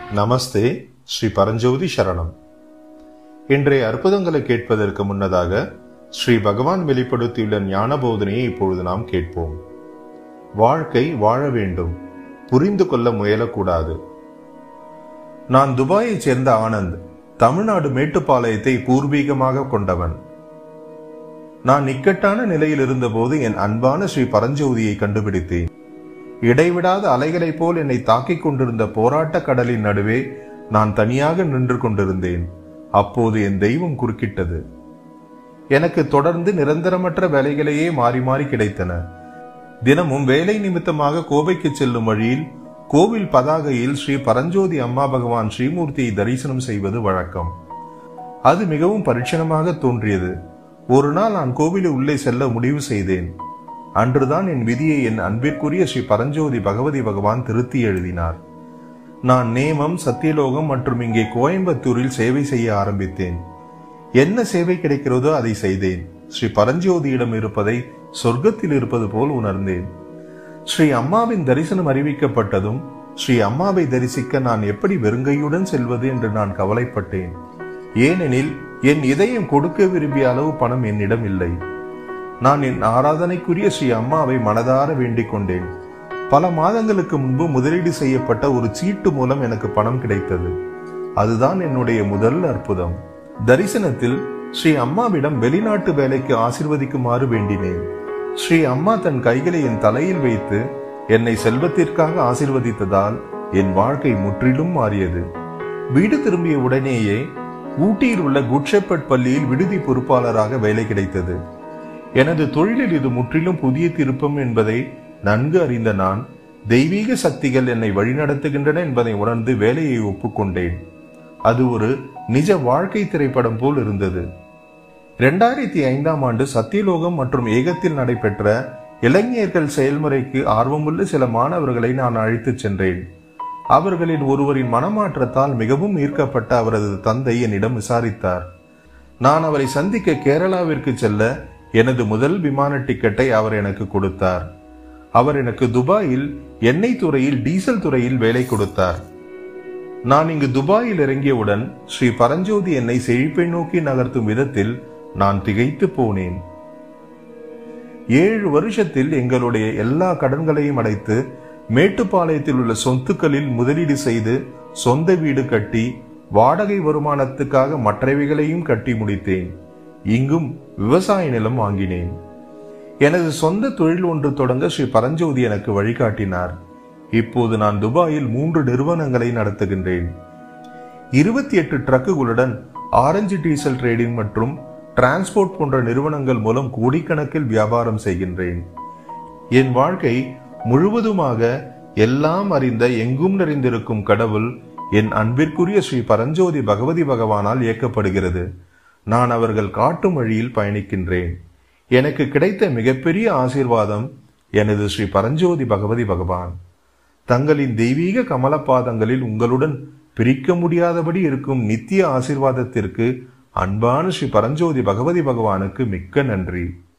நமஸ்தே ஸ்ரீ பரஞ்சோதி சரணம் இன்றைய அற்புதங்களை கேட்பதற்கு முன்னதாக ஸ்ரீ பகவான் வெளிப்படுத்தியுள்ள ஞான போதனையை இப்பொழுது நாம் கேட்போம் வாழ்க்கை வாழ வேண்டும் புரிந்து கொள்ள முயலக்கூடாது நான் துபாயைச் சேர்ந்த ஆனந்த் தமிழ்நாடு மேட்டுப்பாளையத்தை பூர்வீகமாக கொண்டவன் நான் இக்கட்டான நிலையில் இருந்தபோது என் அன்பான ஸ்ரீ பரஞ்சோதியை கண்டுபிடித்தேன் இடைவிடாத அலைகளைப் போல் என்னை தாக்கிக் கொண்டிருந்த போராட்ட கடலின் நடுவே நான் தனியாக நின்று கொண்டிருந்தேன் அப்போது என் தெய்வம் குறுக்கிட்டது எனக்கு தொடர்ந்து நிரந்தரமற்ற வேலைகளையே மாறி மாறி கிடைத்தன தினமும் வேலை நிமித்தமாக கோவைக்கு செல்லும் வழியில் கோவில் பதாகையில் ஸ்ரீ பரஞ்சோதி அம்மா பகவான் ஸ்ரீமூர்த்தியை தரிசனம் செய்வது வழக்கம் அது மிகவும் பரிட்சணமாக தோன்றியது ஒரு நாள் நான் கோவிலில் உள்ளே செல்ல முடிவு செய்தேன் அன்றுதான் என் விதியை என் அன்பிற்குரிய ஸ்ரீ பரஞ்சோதி பகவதி பகவான் திருத்தி எழுதினார் நான் நேமம் சத்தியலோகம் மற்றும் இங்கே கோயம்புத்தூரில் சேவை செய்ய ஆரம்பித்தேன் என்ன சேவை கிடைக்கிறதோ அதை செய்தேன் ஸ்ரீ பரஞ்சோதியிடம் இருப்பதை சொர்க்கத்தில் இருப்பது போல் உணர்ந்தேன் ஸ்ரீ அம்மாவின் தரிசனம் அறிவிக்கப்பட்டதும் ஸ்ரீ அம்மாவை தரிசிக்க நான் எப்படி வெறுங்கையுடன் செல்வது என்று நான் கவலைப்பட்டேன் ஏனெனில் என் இதயம் கொடுக்க விரும்பிய அளவு பணம் என்னிடம் இல்லை நான் என் ஆராதனைக்குரிய ஸ்ரீ அம்மாவை மனதார வேண்டிக் கொண்டேன் பல மாதங்களுக்கு முன்பு முதலீடு செய்யப்பட்ட ஒரு சீட்டு மூலம் எனக்கு பணம் கிடைத்தது அதுதான் என்னுடைய முதல் அற்புதம் தரிசனத்தில் ஸ்ரீ அம்மாவிடம் வெளிநாட்டு வேலைக்கு ஆசிர்வதிக்குமாறு வேண்டினேன் ஸ்ரீ அம்மா தன் கைகளை என் தலையில் வைத்து என்னை செல்வத்திற்காக ஆசிர்வதித்ததால் என் வாழ்க்கை முற்றிலும் மாறியது வீடு திரும்பிய உடனேயே ஊட்டியில் உள்ள குட்ஷெப்பட் பள்ளியில் விடுதி பொறுப்பாளராக வேலை கிடைத்தது எனது தொழிலில் இது முற்றிலும் புதிய திருப்பம் என்பதை நன்கு அறிந்த நான் தெய்வீக சக்திகள் என்னை வழிநடத்துகின்றன என்பதை உணர்ந்து வேலையை ஒப்புக்கொண்டேன் அது ஒரு நிஜ வாழ்க்கை திரைப்படம் போல் இருந்தது இரண்டாயிரத்தி ஐந்தாம் ஆண்டு சத்தியலோகம் மற்றும் ஏகத்தில் நடைபெற்ற இளைஞர்கள் செயல்முறைக்கு ஆர்வமுள்ள சில மாணவர்களை நான் அழைத்துச் சென்றேன் அவர்களில் ஒருவரின் மனமாற்றத்தால் மிகவும் ஈர்க்கப்பட்ட அவரது தந்தை என்னிடம் விசாரித்தார் நான் அவரை சந்திக்க கேரளாவிற்கு செல்ல எனது முதல் விமான டிக்கெட்டை அவர் எனக்கு கொடுத்தார் அவர் எனக்கு துபாயில் எண்ணெய் துறையில் டீசல் துறையில் வேலை கொடுத்தார் நான் இங்கு துபாயில் இறங்கியவுடன் ஸ்ரீ பரஞ்சோதி என்னை செழிப்பை நோக்கி நகர்த்தும் விதத்தில் நான் திகைத்து போனேன் ஏழு வருஷத்தில் எங்களுடைய எல்லா கடன்களையும் அடைத்து மேட்டுப்பாளையத்தில் உள்ள சொத்துக்களில் முதலீடு செய்து சொந்த வீடு கட்டி வாடகை வருமானத்துக்காக மற்றவைகளையும் கட்டி முடித்தேன் இங்கும் விவசாய நிலம் வாங்கினேன் எனது சொந்த தொழில் ஒன்று தொடங்க ஸ்ரீ பரஞ்சோதி எனக்கு வழிகாட்டினார் இப்போது நான் துபாயில் மூன்று நிறுவனங்களை நடத்துகின்றேன் இருபத்தி எட்டு ட்ரக்குகளுடன் ஆரஞ்சு டீசல் ட்ரேடிங் மற்றும் டிரான்ஸ்போர்ட் போன்ற நிறுவனங்கள் மூலம் கோடிக்கணக்கில் வியாபாரம் செய்கின்றேன் என் வாழ்க்கை முழுவதுமாக எல்லாம் அறிந்த எங்கும் நிறைந்திருக்கும் கடவுள் என் அன்பிற்குரிய ஸ்ரீ பரஞ்சோதி பகவதி பகவானால் இயக்கப்படுகிறது நான் அவர்கள் காட்டும் வழியில் பயணிக்கின்றேன் எனக்கு கிடைத்த மிகப்பெரிய ஆசீர்வாதம் எனது ஸ்ரீ பரஞ்சோதி பகவதி பகவான் தங்களின் தெய்வீக கமலபாதங்களில் உங்களுடன் பிரிக்க முடியாதபடி இருக்கும் நித்திய ஆசீர்வாதத்திற்கு அன்பான ஸ்ரீ பரஞ்சோதி பகவதி பகவானுக்கு மிக்க நன்றி